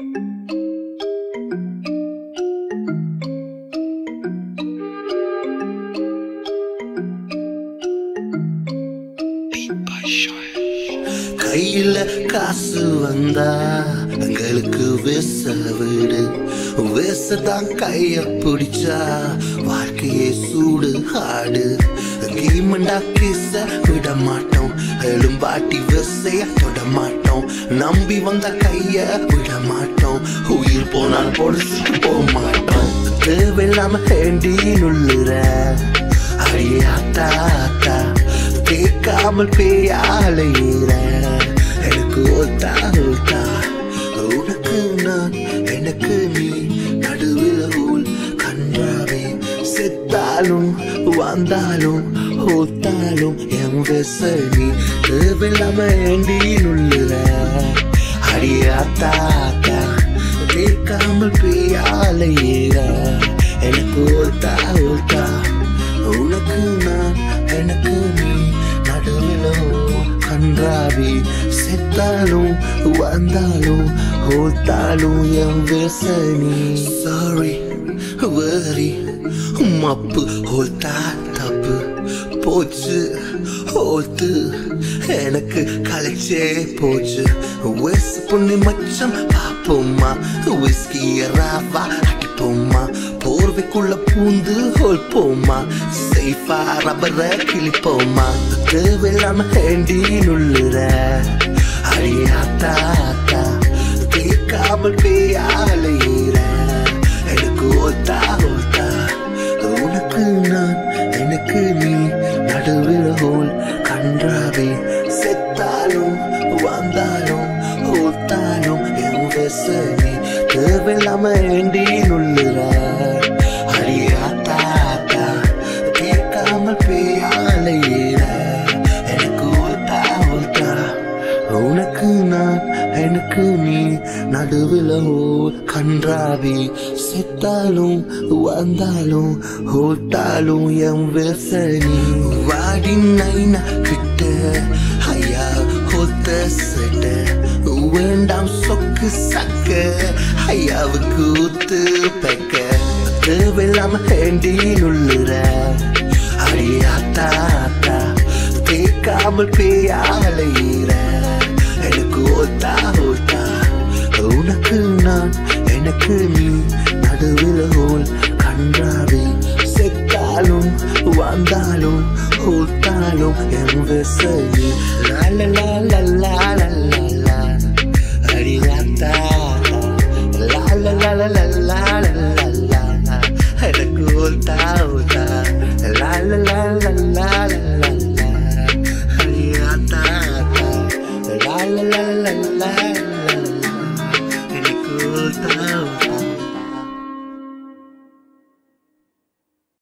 கையில காசு வந்தா எங்களுக்கு விச விடு விசதான் கைய பிடிச்சா வாழ்க்கையே சூடு ஆடு கீமண்டா கிச விட மாட்டோம் எலும்பாட்டி விசைய தொட மாட்டோம் நம்பி வந்த கைய விட மாட்டோம் உயிர் போனால் பொடிச்சுட்டு போக மாட்டோம் தேவையில்லாம ஹேண்டி நுள்ளுற அடியே அத்தா அத்தா கேட்காமல் பேயாலையிற எனக்கு ஓத்தா ஓத்தா உனக்கு நான் எனக்கு நீ நடுவில் ஊல் கன்றாவே செத்தாலும் வந்தாலும் ஓத்தாலும் என் வெசனி தேவையில்லாம ஏண்டி நுள்ளுற அடியே அத்தா அத்தா கேட்காமல் பேயாலையிற எனக்கு ஓத்தா ஓத்தா உனக்கு நான் எனக்கு நீ நடுவில் கன்றாவி செத்தாலும் வந்தாலும் ஓத்தாலும் என் விசனி சாரி வேரி மப்பு ஓத்தா தப்பு போச்சு ஓத்து எனக்கு கலைச்சே போச்சு வயசு பொண்ணு மச்சம் பாப்போம்மா விஸ்கிய ராவா அடிப்போம்மா போர்வைக்குள்ள பூந்து ஹோல் போமா சேஃபா ரப்பர கிழிப்போமா தேவையில்லாம ஹேண்டி நுள்ளுற அடியாத்தா அத்தா கேட்காமல் பேயாலையிற எனக்கு ஓத்தா ஓத்தா உனக்கு நான் எனக்கு நீ நடுவில் ஹோல் கன்றாவே செத்தாலும் வந்தாலும் ஓத்தாலும் என் வெசனி தேவையில்லாம ஏண்டி நுள்ளுற அடியாத்தா அத்தா கேட்காமல் பேயாலையிற எனக்கு ஓத்தா ஓத்தா உனக்கு நான் எனக்கு நீ நடுவில் ஓர் கன்றாவி செத்தாலும் வந்தாலும் ஓட்டாலும் என் விசனி வாடி நைனா கிட்ட ஐயா ஒத்த செட்ட வேண்டாம் சொக்கு சக்க ஐயாவுக்கு ஊத்து பெக்க தேவையில்லாம ஹேண்டி நுள்ளுற அடியாத்தா அத்தா கேட்காமல் பேயாலையிற எனக்கு ஓத்தா ஓத்தா உனக்கு நான் எனக்கு நீ நடுவில் ஹோல் கன்றாவே செத்தாலும் வந்தாலும் ஓத்தாலும் என் விசனி லா லா லா லா லா லா அடியாத்தா லா லா லா லா லா லா லா லா லா எனக்கு ஓத்தா ஓத்தா லா லா லா லா லா லா லா அடியாத்தா லா லா லா லா லா லா எனக்கு ஓத்தா